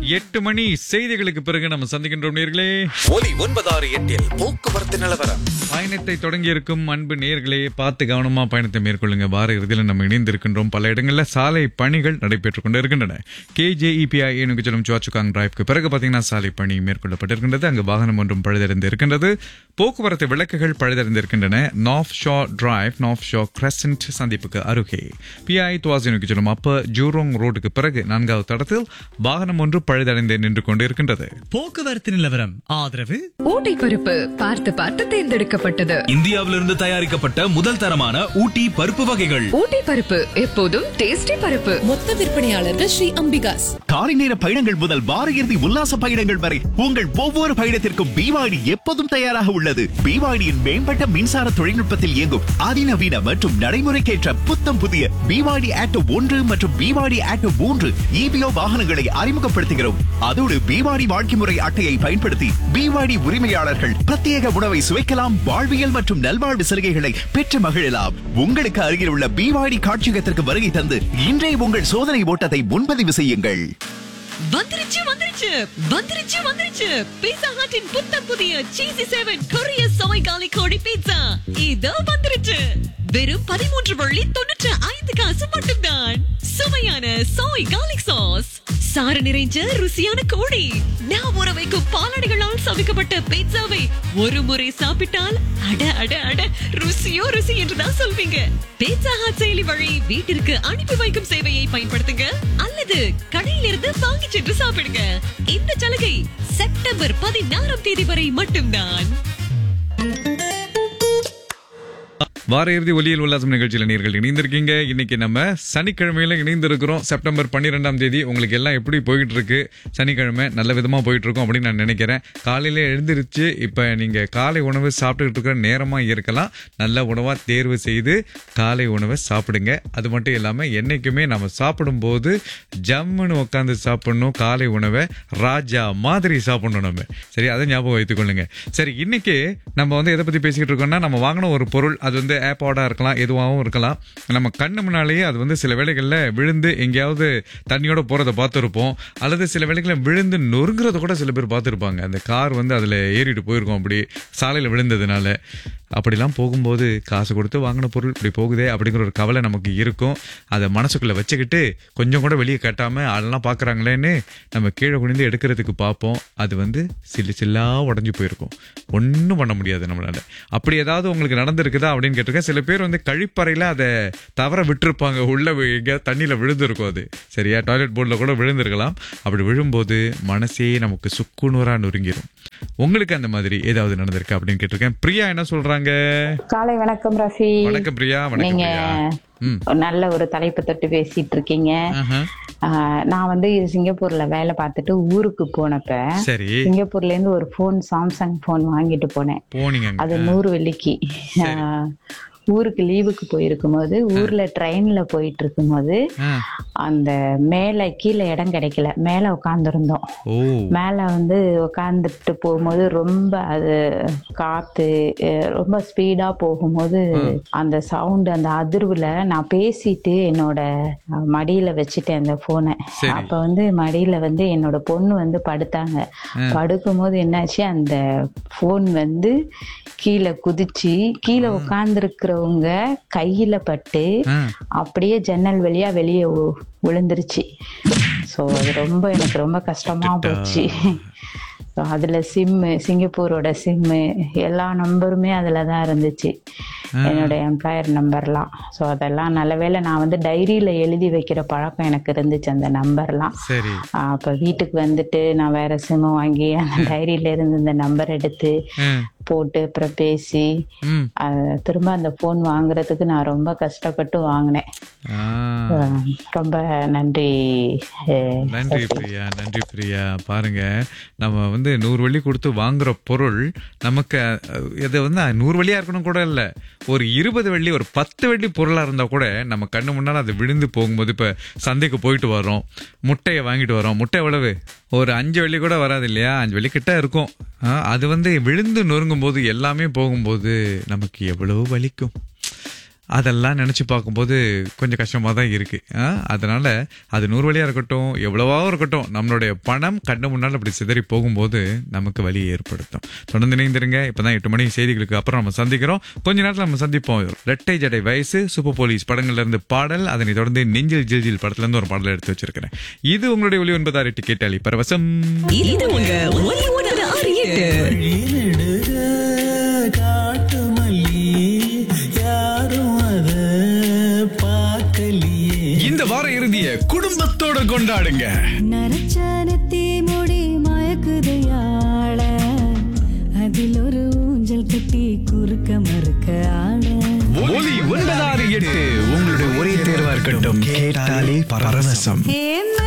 எட்டு மணி செய்திகளுக்கு பிறகு நம்ம சந்திக்கின்றோம் நேர்களே ஒலி ஒன்பதாறு எட்டில் போக்குவரத்து நிலவரம் பயணத்தை தொடங்கி இருக்கும் அன்பு நேர்களே பார்த்து கவனமா பயணத்தை மேற்கொள்ளுங்க வார இறுதியில் நம்ம இணைந்திருக்கின்றோம் பல இடங்களில் சாலை பணிகள் நடைபெற்றுக் கொண்டு இருக்கின்றன கேஜேஇபிஐ எனக்கு சொல்லும் சுவாச்சுகாங் டிரைவ்க்கு பிறகு பார்த்தீங்கன்னா சாலை பணி மேற்கொள்ளப்பட்டிருக்கின்றது அங்கு வாகனம் ஒன்றும் பழுதடைந்து இருக்கின்றது போக்குவரத்து விளக்குகள் பழுதடைந்து இருக்கின்றன north shore drive north shore crescent சந்திப்புக்கு அருகே பிஐ துவாசி எனக்கு சொல்லும் அப்ப ஜூரோங் ரோடுக்கு பிறகு நான்காவது தடத்தில் வாகனம் ஒன்று பழுதடைந்து நின்று கொண்டு இருக்கின்றது போக்குவரத்து நிலவரம் ஆதரவு ஊட்டி பருப்பு பார்த்து பார்த்து தேர்ந்தெடுக்கப்பட்டது இந்தியாவிலிருந்து தயாரிக்கப்பட்ட முதல் தரமான ஊட்டி பருப்பு வகைகள் ஊட்டி பருப்பு எப்போதும் டேஸ்டி பருப்பு மொத்த விற்பனையாளர்கள் ஸ்ரீ அம்பிகாஸ் காலை நேர பயணங்கள் முதல் வார இறுதி உல்லாச பயணங்கள் வரை உங்கள் ஒவ்வொரு பயணத்திற்கும் பிவாடி எப்போதும் தயாராக உள்ளது பிவாடியின் மேம்பட்ட மின்சார தொழில்நுட்பத்தில் இயங்கும் அதிநவீன மற்றும் நடைமுறைக்கேற்ற புத்தம் புதிய பிவாடி ஆட்டோ ஒன்று மற்றும் பிவாடி ஆட்டோ மூன்று இபிஓ வாகனங்களை அறிமுகப்படுத்துகிறோம் அதோடு பிவாடி வாழ்க்கை முறை அட்டையை பயன்படுத்தி பிவாடி உரிமையாளர்கள் பிரத்யேக உணவை சுவைக்கலாம் வாழ்வியல் மற்றும் நல்வாழ்வு சலுகைகளை பெற்று மகிழலாம் உங்களுக்கு அருகில் உள்ள பிவாடி காட்சியகத்திற்கு வருகை தந்து இன்றைய உங்கள் சோதனை ஓட்டத்தை முன்பதிவு செய்யுங்கள் வந்துருச்சு வந்துருச்சு வந்துருச்சு வந்துருச்சு பீட்சா ஹட்டின் புத்தம் புதிய சீசி செவன் கொரிய சோய் காலி கோழி பீட்சா இதோ வந்துருச்சு வெறும் பதிமூன்று வள்ளி தொண்ணூற்று ஐந்து காசு மட்டும்தான் சுவையான சோய் காலிக் சாஸ் சாறு நிறைஞ்ச ருசியான கோழி நான் ஊற வைக்கும் பாலாடைகளால் சமைக்கப்பட்ட பீட்சாவை ஒரு முறை சாப்பிட்டால் அட அட அட ருசியோ ருசி என்றுதான் சொல்வீங்க பீட்சா ஹாட் செயலி வழி வீட்டிற்கு அனுப்பி வைக்கும் சேவையை பயன்படுத்துங்க அல்லது கடையிலிருந்து வாங்கி சென்று சாப்பிடுங்க இந்த சலுகை செப்டம்பர் பதினாறாம் தேதி வரை மட்டும்தான் வார இறுதி ஒலியல் உல்லாசம் நிகழ்ச்சியில் நீங்கள் இணைந்திருக்கீங்க இன்னைக்கு நம்ம சனிக்கிழமையில இணைந்திருக்கிறோம் செப்டம்பர் பன்னிரெண்டாம் தேதி உங்களுக்கு எல்லாம் எப்படி போயிட்டு இருக்கு சனிக்கிழமை நல்ல விதமா போயிட்டு இருக்கோம் அப்படின்னு நான் நினைக்கிறேன் காலையில எழுந்திருச்சு இப்ப நீங்க காலை உணவு சாப்பிட்டுக்கிட்டு இருக்கிற நேரமா இருக்கலாம் நல்ல உணவா தேர்வு செய்து காலை உணவை சாப்பிடுங்க அது மட்டும் இல்லாம என்னைக்குமே நம்ம சாப்பிடும்போது ஜம்முன்னு உட்காந்து சாப்பிடணும் காலை உணவை ராஜா மாதிரி சாப்பிடணும் நம்ம சரி அதை ஞாபகம் வைத்துக் கொள்ளுங்க சரி இன்னைக்கு நம்ம வந்து எதை பத்தி பேசிக்கிட்டு இருக்கோம்னா நம்ம வாங்கின ஒரு பொருள் அது வந்து ஏப்பாடா இருக்கலாம் எதுவாகவும் இருக்கலாம் நம்ம கண்ணு முன்னாலேயே அது வந்து சில வேளைகளில் விழுந்து எங்கேயாவது தண்ணியோட போறதை பார்த்துருப்போம் அல்லது சில வேளைகளில் விழுந்து நொறுங்குறத கூட சில பேர் பார்த்துருப்பாங்க அந்த கார் வந்து அதில் ஏறிட்டு போயிருக்கோம் அப்படி சாலையில் விழுந்ததுனால அப்படிலாம் போகும்போது காசு கொடுத்து வாங்கின பொருள் இப்படி போகுதே அப்படிங்கிற ஒரு கவலை நமக்கு இருக்கும் அதை மனசுக்குள்ள வச்சுக்கிட்டு கொஞ்சம் கூட வெளியே கட்டாம ஆளெல்லாம் பார்க்குறாங்களேன்னு நம்ம கீழே குனிந்து எடுக்கிறதுக்கு பார்ப்போம் அது வந்து சில்லு சில்லா உடஞ்சி போயிருக்கும் ஒன்றும் பண்ண முடியாது நம்மளால அப்படி ஏதாவது உங்களுக்கு நடந்திருக்குதா அப்படின்னு கேட்டிருக்கேன் சில பேர் வந்து கழிப்பறையில் அதை தவற விட்டுருப்பாங்க உள்ள எங்கேயாவது தண்ணியில் விழுந்திருக்கும் அது சரியா டாய்லெட் போர்டில் கூட விழுந்திருக்கலாம் அப்படி விழும்போது மனசே நமக்கு சுக்குநூறா நொறுங்கிடும் உங்களுக்கு அந்த மாதிரி ஏதாவது நடந்திருக்கு அப்படின்னு கேட்டிருக்கேன் பிரியா என்ன சொல்றாங்க காலை வணக்கம் ரஃபி வணக்கம் பிரியா வணக்கம் நீங்க பிரியா ம் நல்ல ஒரு தலைப்பு தொட்டு பேசிட்டு இருக்கீங்க ஆஹா. ஆஹ், நான் வந்து சிங்கப்பூர்ல வேலை பார்த்துட்டு ஊருக்கு போனப்ப சரி சிங்கப்பூர்ல இருந்து ஒரு போன் சாம்சங் போன் வாங்கிட்டு போனேன் போனீங்க அங்க. அது நூறு வெள்ளிக்கு ஆஹ், ஊருக்கு லீவுக்கு போயிருக்கும் போது ஊர்ல ட்ரெயின்ல போயிட்டு இருக்கும்போது ஆ. அந்த மேல கீழே இடம் கிடைக்கல மேல உட்காந்துருந்தோம் ஓ மேல வந்து உட்காந்துட்டு போகும்போது ரொம்ப அது காத்து அஹ் ரொம்ப ஸ்பீடா போகும்போது அந்த சவுண்ட் அந்த அதிர்வுல நான் பேசிட்டு என்னோட அஹ், மடியில வச்சுட்டேன் அந்த போனை சரி. அப்ப வந்து மடியில வந்து என்னோட பொண்ணு வந்து படுத்தாங்க படுக்கும்போது என்னாச்சு அந்த போன் வந்து கீழே குதிச்சு கீழே உட்கார்ந்துருக்கிறவங்க கையில பட்டு ஆ. அப்படியே ஜன்னல் வழியா வெளியே வு- விழுந்துருச்சு ஸோ அது ரொம்ப எனக்கு ரொம்ப கஷ்டமா போச்சு ஸோ அதுல சிம்மு சிங்கப்பூரோட சிம்மு எல்லா நம்பருமே அதுல தான் இருந்துச்சு என்னோட எம்ப்ளாயர் நம்பர்லாம் ஸோ அதெல்லாம் நல்ல வேளை நான் வந்து டைரியில எழுதி வைக்கிற பழக்கம் எனக்கு இருந்துச்சு அந்த நம்பர்லாம் சரி அப்போ வீட்டுக்கு வந்துட்டு நான் வேற சிம்மு வாங்கி அந்த டைரியில இருந்து இந்த நம்பர் எடுத்து ஆ. போட்டு அப்புறம் பேசி ம் அஹ், திரும்ப அந்த ஃபோன் வாங்குறதுக்கு நான் ரொம்ப கஷ்டப்பட்டு வாங்கினேன் ஆ. அஹ், ரொம்ப நன்றி அஹ், நன்றி சசி. பிரியா நன்றி பிரியா பாருங்க நம்ம வந்து நூறு வழி கொடுத்து வாங்குற பொருள் நமக்கு அஹ், இது வந்து நூறு வழியா இருக்கணும் கூட இல்ல ஒரு இருபது வெள்ளி ஒரு பத்து வெள்ளி பொருளா இருந்தா கூட நம்ம கண்ணு முன்னால அது விழுந்து போகும்போது இப்ப சந்தைக்கு போயிட்டு வரோம் முட்டையை வாங்கிட்டு வரோம் முட்டை எவ்வளவு ஒரு அஞ்சு வெள்ளி கூட வராது இல்லையா அஞ்சு வெள்ளி கிட்ட இருக்கும் ஆ, அது வந்து விழுந்து நொறுங்கும் போது எல்லாமே போகும்போது நமக்கு எவ்வளவு வலிக்கும் அதெல்லாம் நினச்சி பார்க்கும்போது கொஞ்சம் கஷ்டமாக தான் இருக்குது அதனால் அது நூறு வழியாக இருக்கட்டும் எவ்வளவோ இருக்கட்டும் நம்மளுடைய பணம் கண்ணு முன்னால் அப்படி சிதறி போகும்போது நமக்கு வலியை ஏற்படுத்தும் தொடர்ந்து இணைந்திருங்க இப்போ தான் எட்டு மணி செய்திகளுக்கு அப்புறம் நம்ம சந்திக்கிறோம் கொஞ்ச நேரத்தில் நம்ம சந்திப்போம் ரெட்டை ஜடை வயசு சூப்பர் போலீஸ் படங்கள்ல இருந்து பாடல் அதனை தொடர்ந்து நெஞ்சில் ஜில் ஜில் படத்துல இருந்து ஒரு பாடல் எடுத்து வச்சிருக்கிறேன் இது உங்களுடைய ஒளி ஒன்பதாறு டிக்கெட் அலி பரவசம் இது உங்க ஒலி ஒன்பது ஆறு எட்டு இந்த வார இறுதிய குடும்பத்தோட கொண்டாடுங்க நரச்சானத்தி முடி மயக்குதையாள அதில் ஒரு ஊஞ்சல் கட்டி குறுக்க மறுக்க ஆட ஒலி ஒன்பதாறு எட்டு உங்களுடைய ஒரே தேர்வா இருக்கட்டும் கேட்டாலே பரவசம் ஏ